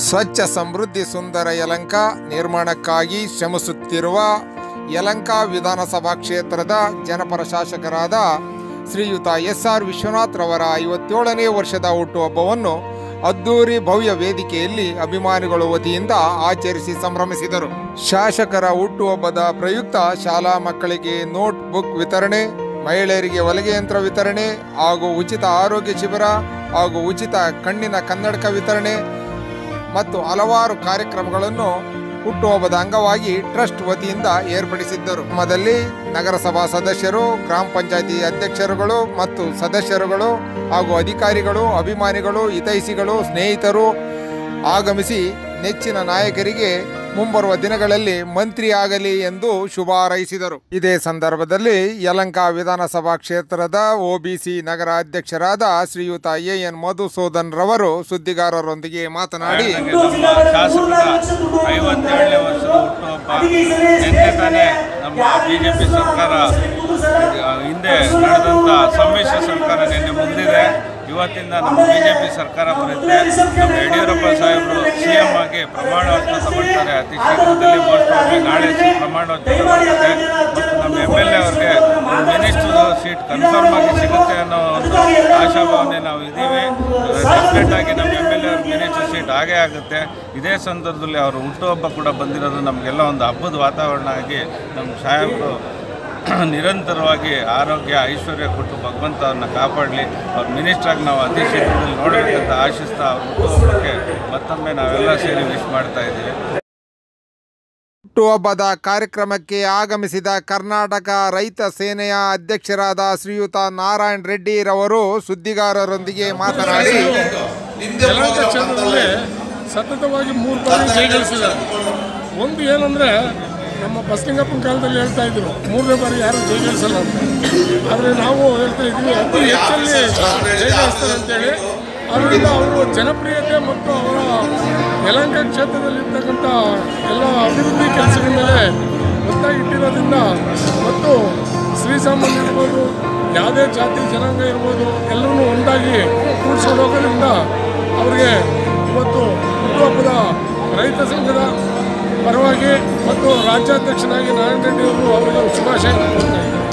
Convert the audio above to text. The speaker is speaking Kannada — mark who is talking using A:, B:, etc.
A: ಸ್ವಚ್ಛ ಸಮೃದ್ಧಿ ಸುಂದರ ಯಲಂಕ ನಿರ್ಮಾಣಕ್ಕಾಗಿ ಶ್ರಮಿಸುತ್ತಿರುವ ಯಲಂಕ ವಿಧಾನಸಭಾ ಕ್ಷೇತ್ರದ ಜನಪರ ಶಾಸಕರಾದ ಶ್ರೀಯುತ ಎಸ್ ಆರ್ ವಿಶ್ವನಾಥ್ ರವರ ಐವತ್ತೇಳನೇ ವರ್ಷದ ಹುಟ್ಟುಹಬ್ಬವನ್ನು ಅದ್ದೂರಿ ಭವ್ಯ ವೇದಿಕೆಯಲ್ಲಿ ಅಭಿಮಾನಿಗಳ ವತಿಯಿಂದ ಆಚರಿಸಿ ಸಂಭ್ರಮಿಸಿದರು ಶಾಸಕರ ಹುಟ್ಟುಹಬ್ಬದ ಪ್ರಯುಕ್ತ ಶಾಲಾ ಮಕ್ಕಳಿಗೆ ನೋಟ್ ಬುಕ್ ವಿತರಣೆ ಮಹಿಳೆಯರಿಗೆ ಹೊಲಿಗೆ ಯಂತ್ರ ವಿತರಣೆ ಹಾಗೂ ಉಚಿತ ಆರೋಗ್ಯ ಶಿಬಿರ ಹಾಗೂ ಉಚಿತ ಕಣ್ಣಿನ ಕನ್ನಡಕ ವಿತರಣೆ ಮತ್ತು ಹಲವಾರು ಕಾರ್ಯಕ್ರಮಗಳನ್ನು ಹುಟ್ಟುಹಬ್ಬದ ಅಂಗವಾಗಿ ಟ್ರಸ್ಟ್ ವತಿಯಿಂದ ಏರ್ಪಡಿಸಿದ್ದರು ಕ್ರಮದಲ್ಲಿ ನಗರಸಭಾ ಸದಸ್ಯರು ಗ್ರಾಮ ಪಂಚಾಯತಿ ಅಧ್ಯಕ್ಷರುಗಳು ಮತ್ತು ಸದಸ್ಯರುಗಳು ಹಾಗೂ ಅಧಿಕಾರಿಗಳು ಅಭಿಮಾನಿಗಳು ಹಿತೈಷಿಗಳು ಸ್ನೇಹಿತರು ಆಗಮಿಸಿ ನೆಚ್ಚಿನ ನಾಯಕರಿಗೆ ಮುಂಬರುವ ದಿನಗಳಲ್ಲಿ ಮಂತ್ರಿ ಆಗಲಿ ಎಂದು ಶುಭ ಹಾರೈಸಿದರು ಇದೇ ಸಂದರ್ಭದಲ್ಲಿ ಯಲಂಕ ವಿಧಾನಸಭಾ ಕ್ಷೇತ್ರದ ಒಬಿಸಿ ನಗರ ಅಧ್ಯಕ್ಷರಾದ ಶ್ರೀಯುತ ಎ ಎನ್ ಮಧುಸೂದನ್ ರವರು ಸುದ್ದಿಗಾರರೊಂದಿಗೆ ಮಾತನಾಡಿ
B: ನಮ್ಮ ಶಾಸಕರ ಐವತ್ತೇಳನೇ ವರ್ಷದ ಹುಟ್ಟುಹಬ್ಬ ನಿನ್ನೆ ತಾನೇ ನಮ್ಮ ಬಿ ಜೆ ಪಿ ಸರ್ಕಾರ ಆ, ಹಿಂದೆ ನಡೆದಂಥ ಸಮ್ಮಿಶ್ರ ಸರ್ಕಾರ ನಿನ್ನೆ ಮುಂದಿದೆ ಇವತ್ತಿಂದ ನಮ್ಮ ಬಿ ಜೆ ಪಿ ಸರ್ಕಾರ ಬರುತ್ತೆ ನಮ್ಮ ಯಡಿಯೂರಪ್ಪ ಸಾಹೇಬರು ಸಿ ಎಂ ಆಗಿ ಪ್ರಮಾಣ ವಚನ ತಗೊಳ್ತಾರೆ ಅತಿ ಶೀಘ್ರದಲ್ಲಿ ಮೋಸ್ಟ್ ಪ್ರಾಬಬ್ಲಿ ನಾಳೆ ಸಿ- ಪ್ರಮಾಣ ವಚನ ತಗೊಳ್ತಾರೆ ಮತ್ತು ನಮ್ಮ ಎಮ್ ಎಲ್ ಎ ಅವ್ರಿಗೆ ಮಿನಿಸ್ಟರ್ ಸೀಟ್ ಕನ್ಫರ್ಮ್ ಆಗಿ ಸಿಗುತ್ತೆ ಅನ್ನೋ ಒಂದು ಆಶಾಭಾವನೆ ನಾವು ಇದ್ದೀವಿ ಡೆಫಿನೆಟ್ ಆಗಿ ನಮ್ಮ ಎಮ್ ಎಲ್ ಎ ಅವ್ರ ಮಿನಿಸ್ಟರ್ ಸೀಟ್ ಹಾಗೇ ಆಗುತ್ತೆ ಇದೇ ಸಂದರ್ಭದಲ್ಲಿ ಅವರು ಹುಟ್ಟುಹಬ್ಬ ಕೂಡ ಬಂದಿರೋದು ನಮಗೆಲ್ಲ ಒಂದು ಹಬ್ಬದ ವಾತಾವರಣ ಆಗಿ ನಮ್ಮ ಸಾಹೇಬರು ನಿರಂತರವಾಗಿ ಆರೋಗ್ಯ ಐಶ್ವರ್ಯ ಕೊಟ್ಟು ಭಗವಂತ ಅವ್ರನ್ನ ಕಾಪಾಡಲಿ ಅವ್ರ ಮಿನಿಸ್ಟ್ರಾಗಿ ನಾವು ಅತಿ ಶೀಘ್ರದಲ್ಲಿ ನೋಡಬೇಕಂತ ಆಶಿಸ್ತಾ ಅವ್ರ ಹುಟ್ಟುಹಬ್ಬಕ್ಕೆ ಮತ್ತೊಮ್ಮೆ ನಾವೆಲ್ಲ ಸೇರಿ ವಿಶ್ ಮಾಡ್ತಾ ಇದ್ದೀವಿ
A: ಹುಟ್ಟುಹಬ್ಬದ ಕಾರ್ಯಕ್ರಮಕ್ಕೆ ಆಗಮಿಸಿದ ಕರ್ನಾಟಕ ರೈತ ಸೇನೆಯ ಅಧ್ಯಕ್ಷರಾದ ಶ್ರೀಯುತ ನಾರಾಯಣ್ ರೆಡ್ಡಿ ರವರು ಸುದ್ದಿಗಾರರೊಂದಿಗೆ ಮಾತನಾಡಿ
C: ಯಲಹಂಕ ಕ್ಷೇತ್ರದಲ್ಲಿ ಸತತವಾಗಿ ಮೂರು ಬಾರಿ ಜಯಗಳಿಸಿದ್ದಾರೆ ಒಂದು ಏನಂದರೆ ನಮ್ಮ ಬಸಲಿಂಗಪ್ಪನ ಕಾಲದಲ್ಲಿ ಹೇಳ್ತಾ ಇದ್ರು ಮೂರನೇ ಬಾರಿ ಯಾರು ಜಯಗಳಿಸಲ್ಲ ಅಂತ ಆದರೆ ನಾವು ಹೇಳ್ತಾ ಇದ್ವಿ ಅತಿ ಹೆಚ್ಚಲ್ಲಿ ಜಯಗಳಿಸ್ತಾರೆ ಅಂತೇಳಿ ಅದರಿಂದ ಅವರು ಜನಪ್ರಿಯತೆ ಮತ್ತು ಅವರ ಯಲಹಂಕ ಕ್ಷೇತ್ರದಲ್ಲಿರ್ತಕ್ಕಂಥ ಎಲ್ಲ ಅಭಿವೃದ್ಧಿ ಕೆಲಸಗಳ ಮೇಲೆ ಒತ್ತಾಗಿಟ್ಟಿರೋದ್ರಿಂದ ಮತ್ತು ಶ್ರೀಸಾಮಾನ್ಯ ಇರ್ಬೋದು ಯಾವುದೇ ಜಾತಿ ಜನಾಂಗ ಇರ್ಬೋದು ಎಲ್ಲರೂ ಒಂದಾಗಿ ಕೂಡಿಸ್ಕೊಂಡು ಹೋಗೋದ್ರಿಂದ ಅವರಿಗೆ ಇವತ್ತು ಹುಟ್ಟುಹಬ್ಬದ ರೈತ ಸಂಘದ ಪರವಾಗಿ ಮತ್ತು ರಾಜ್ಯಾಧ್ಯಕ್ಷನಾಗಿ ನಾರಾಯಣ ರೆಡ್ಡಿ ಅವರು ಅವರಿಗೆ ಶುಭಾಶಯ ಕೋರ್ತಾ ಇದ್ದಾರೆ